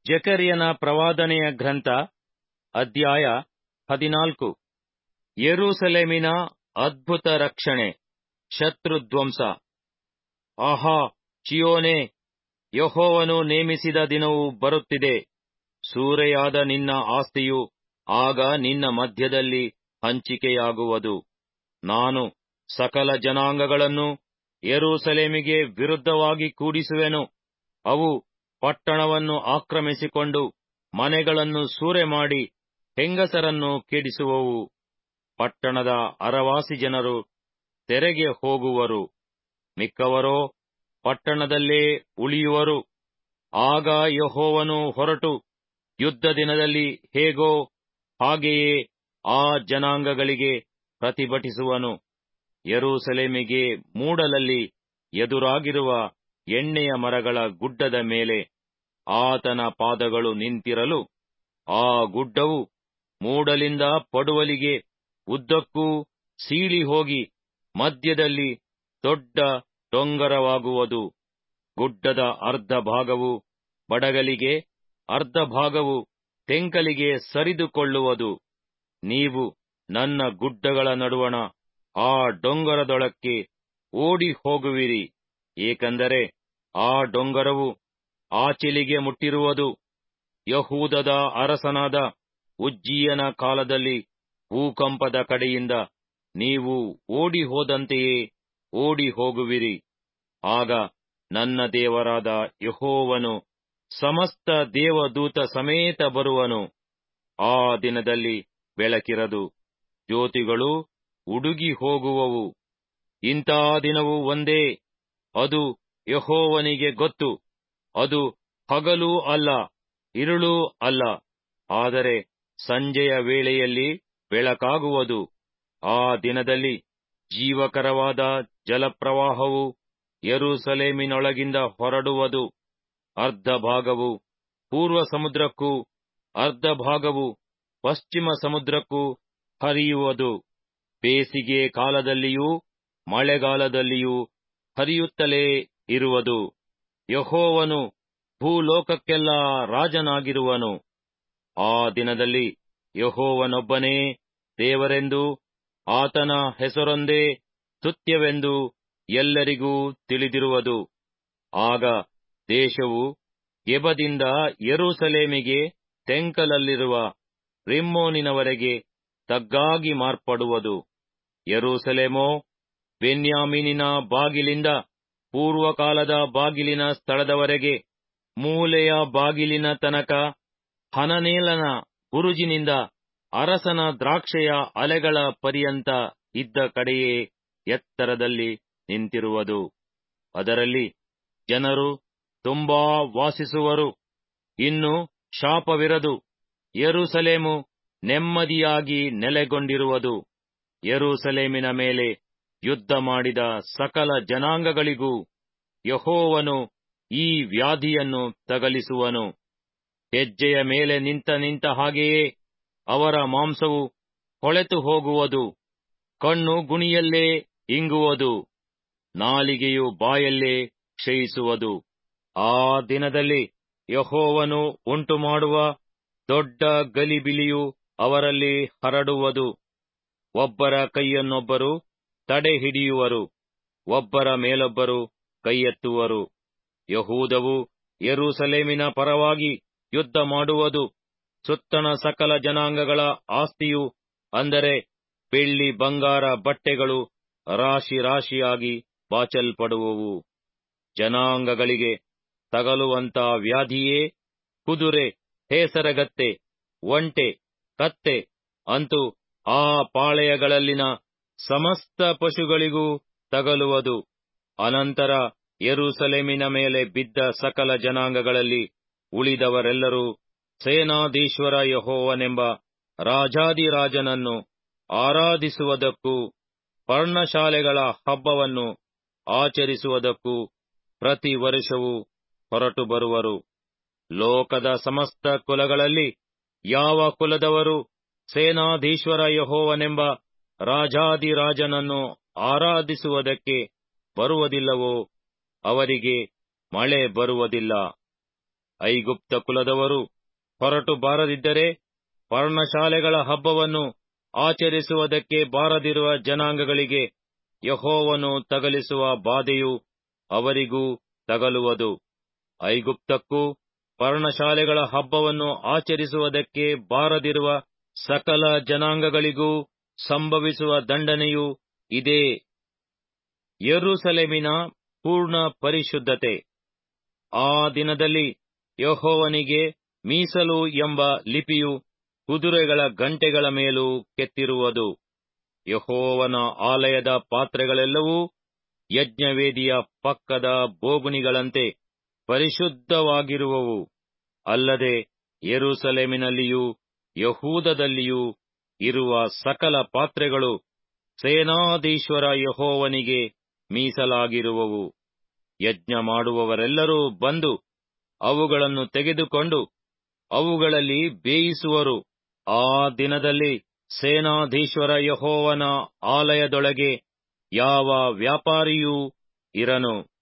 ಜಕರಿಯನ ಪ್ರವಾದನೆಯ ಗ್ರಂಥ ಅಧ್ಯಾಯ ಹದಿನಾಲ್ಕು ಯೆರೂಸಲೇಮಿನ ಅದ್ಭುತ ರಕ್ಷಣೆ ಶತ್ರುಧ್ವಂಸ ಆಹಾ ಚಿಯೋನೇ ಯೆಹೋವನು ನೇಮಿಸಿದ ದಿನವು ಬರುತ್ತಿದೆ ಸೂರೆಯಾದ ನಿನ್ನ ಆಸ್ತಿಯು ಆಗ ನಿನ್ನ ಮಧ್ಯದಲ್ಲಿ ಹಂಚಿಕೆಯಾಗುವುದು ನಾನು ಸಕಲ ಜನಾಂಗಗಳನ್ನು ಯೆರೂಸಲೇಮಿಗೆ ವಿರುದ್ಧವಾಗಿ ಕೂಡಿಸುವೆನು ಅವು ಪಟ್ಟಣವನ್ನು ಆಕ್ರಮಿಸಿಕೊಂಡು ಮನೆಗಳನ್ನು ಸೂರೆಮಾಡಿ ಹೆಂಗಸರನ್ನು ಕೆಡಿಸುವವು ಪಟ್ಟಣದ ಅರವಾಸಿ ಜನರು ತೆರೆಗೆ ಹೋಗುವರು ಮಿಕ್ಕವರೋ ಪಟ್ಟಣದಲ್ಲೇ ಉಳಿಯುವರು ಆಗ ಯೆಹೋವನು ಹೊರಟು ಯುದ್ಧ ದಿನದಲ್ಲಿ ಹೇಗೋ ಹಾಗೆಯೇ ಆ ಜನಾಂಗಗಳಿಗೆ ಪ್ರತಿಭಟಿಸುವನು ಯೆರೂಸಲೇಮಿಗೆ ಮೂಡಲಲ್ಲಿ ಎದುರಾಗಿರುವ ಎಣ್ಣೆಯ ಮರಗಳ ಗುಡ್ಡದ ಮೇಲೆ ಆತನ ಪಾದಗಳು ನಿಂತಿರಲು ಆ ಗುಡ್ಡವು ಮೂಡಲಿಂದ ಪಡುವಲಿಗೆ ಉದ್ದಕ್ಕೂ ಸೀಳಿ ಹೋಗಿ ಮಧ್ಯದಲ್ಲಿ ದೊಡ್ಡ ಡೊಂಗರವಾಗುವುದು ಗುಡ್ಡದ ಅರ್ಧ ಭಾಗವು ಬಡಗಲಿಗೆ ಅರ್ಧ ಭಾಗವು ತೆಂಕಲಿಗೆ ಸರಿದುಕೊಳ್ಳುವುದು ನೀವು ನನ್ನ ಗುಡ್ಡಗಳ ನಡುವಣ ಆ ಡೊಂಗರದೊಳಕ್ಕೆ ಓಡಿ ಹೋಗುವಿರಿ ಏಕೆಂದರೆ ಆ ಡೊಂಗರವು ಆಚಿಲಿಗೆ ಮುಟ್ಟಿರುವುದು ಯಹೂದದ ಅರಸನಾದ ಉಜ್ಜೀಯನ ಕಾಲದಲ್ಲಿ ಭೂಕಂಪದ ಕಡೆಯಿಂದ ನೀವು ಓಡಿ ಹೋದಂತೆಯೇ ಓಡಿ ಹೋಗುವಿರಿ ಆಗ ನನ್ನ ದೇವರಾದ ಯಹೋವನು ಸಮಸ್ತ ದೇವದೂತ ಸಮೇತ ಬರುವನು ಆ ದಿನದಲ್ಲಿ ಬೆಳಕಿರದು ಜ್ಯೋತಿಗಳು ಉಡುಗಿ ಹೋಗುವವು ಇಂಥ ದಿನವು ಒಂದೇ ಅದು ಯಹೋವನಿಗೆ ಗೊತ್ತು ಅದು ಹಗಲೂ ಅಲ್ಲ ಇರುಳೂ ಅಲ್ಲ ಆದರೆ ಸಂಜೆಯ ವೇಳೆಯಲ್ಲಿ ಬೆಳಕಾಗುವುದು ಆ ದಿನದಲ್ಲಿ ಜೀವಕರವಾದ ಜಲಪ್ರವಾಹವು ಯೆರೂಸಲೇಮಿನೊಳಗಿಂದ ಹೊರಡುವುದು ಅರ್ಧ ಭಾಗವು ಪೂರ್ವ ಸಮುದ್ರಕ್ಕೂ ಅರ್ಧ ಭಾಗವು ಪಶ್ಚಿಮ ಸಮುದ್ರಕ್ಕೂ ಹರಿಯುವುದು ಬೇಸಿಗೆ ಕಾಲದಲ್ಲಿಯೂ ಮಳೆಗಾಲದಲ್ಲಿಯೂ ಹರಿಯುತ್ತಲೇ ಇರುವುದು ಯಹೋವನು ಭೂಲೋಕಕ್ಕೆಲ್ಲ ರಾಜನಾಗಿರುವನು ಆ ದಿನದಲ್ಲಿ ಯಹೋವನೊಬ್ಬನೇ ದೇವರೆಂದು ಆತನ ಹೆಸರೊಂದೇ ಸ್ತುತ್ಯವೆಂದು ಎಲ್ಲರಿಗೂ ತಿಳಿದಿರುವುದು ಆಗ ದೇಶವು ಗೆಬದಿಂದ ಯೆರೂಸಲೇಮಿಗೆ ತೆಂಕಲಲ್ಲಿರುವ ರಿಮ್ಮೋನಿನವರೆಗೆ ತಗ್ಗಾಗಿ ಮಾರ್ಪಡುವುದು ಯೆರೂಸಲೇಮೋ ಬೆನ್ಯಾಮೀನಿನ ಬಾಗಿಲಿಂದ ಪೂರ್ವಕಾಲದ ಬಾಗಿಲಿನ ಸ್ಥಳದವರೆಗೆ ಮೂಲೆಯ ಬಾಗಿಲಿನ ತನಕ ಹನನೇಲನ ಬುರುಜಿನಿಂದ ಅರಸನ ದ್ರಾಕ್ಷೆಯ ಅಲೆಗಳ ಪರ್ಯಂತ ಇದ್ದ ಕಡೆಯೇ ಎತ್ತರದಲ್ಲಿ ನಿಂತಿರುವುದು ಅದರಲ್ಲಿ ಜನರು ತುಂಬಾ ವಾಸಿಸುವರು ಇನ್ನು ಶಾಪವಿರದು ಯೆರೂಸಲೇಮು ನೆಮ್ಮದಿಯಾಗಿ ನೆಲೆಗೊಂಡಿರುವುದು ಯೆರೂಸಲೇಮಿನ ಮೇಲೆ ಯುದ್ಧ ಮಾಡಿದ ಸಕಲ ಜನಾಂಗಗಳಿಗೂ ಯಹೋವನು ಈ ವ್ಯಾಧಿಯನ್ನು ತಗಲಿಸುವನು ಹೆಜ್ಜೆಯ ಮೇಲೆ ನಿಂತ ನಿಂತ ಹಾಗೆಯೇ ಅವರ ಮಾಂಸವು ಹೊಳೆತು ಹೋಗುವುದು ಕಣ್ಣು ಗುಣಿಯಲ್ಲೇ ಇಂಗುವುದು ನಾಲಿಗೆಯು ಬಾಯಲ್ಲೇ ಕ್ಷಯಿಸುವುದು ಆ ದಿನದಲ್ಲಿ ಯಹೋವನು ಉಂಟುಮಾಡುವ ದೊಡ್ಡ ಗಲಿಬಿಲಿಯು ಅವರಲ್ಲಿ ಹರಡುವುದು ಒಬ್ಬರ ಕೈಯನ್ನೊಬ್ಬರು ತಡೆ ಹಿಡಿಯುವರು ಒಬ್ಬರ ಮೇಲೊಬ್ಬರು ಕೈಯೆತ್ತುವರು ಯಹೂದವು ಯೆರೂಸಲೇಮಿನ ಪರವಾಗಿ ಯುದ್ಧ ಮಾಡುವುದು ಸುತ್ತಣ ಸಕಲ ಜನಾಂಗಗಳ ಆಸ್ತಿಯು ಅಂದರೆ ಬೆಳ್ಳಿ ಬಂಗಾರ ಬಟ್ಟೆಗಳು ರಾಶಿ ರಾಶಿಯಾಗಿ ಬಾಚಲ್ಪಡುವವು ಜನಾಂಗಗಳಿಗೆ ತಗಲುವಂತ ವ್ಯಾಧಿಯೇ ಕುದುರೆ ಹೇಸರಗತ್ತೆ ಒಂಟೆ ಕತ್ತೆ ಅಂತೂ ಆ ಪಾಳೆಯಗಳಲ್ಲಿನ ಸಮಸ್ತ ಪಶುಗಳಿಗೂ ತಗಲುವುದು ಅನಂತರ ಯೆರೂಸಲೇಮಿನ ಮೇಲೆ ಬಿದ್ದ ಸಕಲ ಜನಾಂಗಗಳಲ್ಲಿ ಉಳಿದವರೆಲ್ಲರೂ ಸೇನಾಧೀಶ್ವರ ಯಹೋವನೆಂಬ ರಾಜಾದಿರಾಜನನ್ನು ಆರಾಧಿಸುವುದಕ್ಕೂ ಪರ್ಣಶಾಲೆಗಳ ಹಬ್ಬವನ್ನು ಆಚರಿಸುವುದಕ್ಕೂ ಪ್ರತಿ ವರ್ಷವೂ ಹೊರಟು ಬರುವರು ಲೋಕದ ಸಮಸ್ತ ಕುಲಗಳಲ್ಲಿ ಯಾವ ಕುಲದವರು ಸೇನಾಧೀಶ್ವರ ಯಹೋವನೆಂಬ ರಾಜಾದಿರಾಜನನ್ನು ಆರಾಧಿಸುವುದಕ್ಕೆ ಬರುವುದಿಲ್ಲವೋ ಅವರಿಗೆ ಮಳೆ ಬರುವುದಿಲ್ಲ ಐಗುಪ್ತ ಕುಲದವರು ಹೊರಟು ಬಾರದಿದ್ದರೆ ಪರ್ಣಶಾಲೆಗಳ ಹಬ್ಬವನ್ನು ಆಚರಿಸುವುದಕ್ಕೆ ಬಾರದಿರುವ ಜನಾಂಗಗಳಿಗೆ ಯಹೋವನು ತಗಲಿಸುವ ಬಾಧೆಯು ಅವರಿಗೂ ತಗಲುವುದು ಐಗುಪ್ತಕ್ಕೂ ಪರ್ಣಶಾಲೆಗಳ ಹಬ್ಬವನ್ನು ಆಚರಿಸುವುದಕ್ಕೆ ಬಾರದಿರುವ ಸಕಲ ಜನಾಂಗಗಳಿಗೂ ಸಂಭವಿಸುವ ದಂಡನೆಯು ಇದೇ ಯೆರೂಸಲೇಮಿನ ಪೂರ್ಣ ಪರಿಶುದ್ಧತೆ ಆ ದಿನದಲ್ಲಿ ಯಹೋವನಿಗೆ ಮೀಸಲು ಎಂಬ ಲಿಪಿಯು ಕುದುರೆಗಳ ಗಂಟೆಗಳ ಮೇಲೂ ಕೆತ್ತಿರುವುದು ಯಹೋವನ ಆಲಯದ ಪಾತ್ರೆಗಳೆಲ್ಲವೂ ಯಜ್ಞವೇದಿಯ ಪಕ್ಕದ ಬೋಗುಣಿಗಳಂತೆ ಪರಿಶುದ್ಧವಾಗಿರುವವು ಅಲ್ಲದೆ ಯೆರೂಸಲೇಮಿನಲ್ಲಿಯೂ ಯಹೂದದಲ್ಲಿಯೂ ಇರುವ ಸಕಲ ಪಾತ್ರೆಗಳು ಸೇನಾಧೀಶ್ವರ ಯಹೋವನಿಗೆ ಮೀಸಲಾಗಿರುವವು ಯಜ್ಞ ಮಾಡುವವರೆಲ್ಲರೂ ಬಂದು ಅವುಗಳನ್ನು ತೆಗೆದುಕೊಂಡು ಅವುಗಳಲ್ಲಿ ಬೇಯಿಸುವರು ಆ ದಿನದಲ್ಲಿ ಸೇನಾಧೀಶ್ವರ ಯಹೋವನ ಆಲಯದೊಳಗೆ ಯಾವ ವ್ಯಾಪಾರಿಯೂ ಇರನು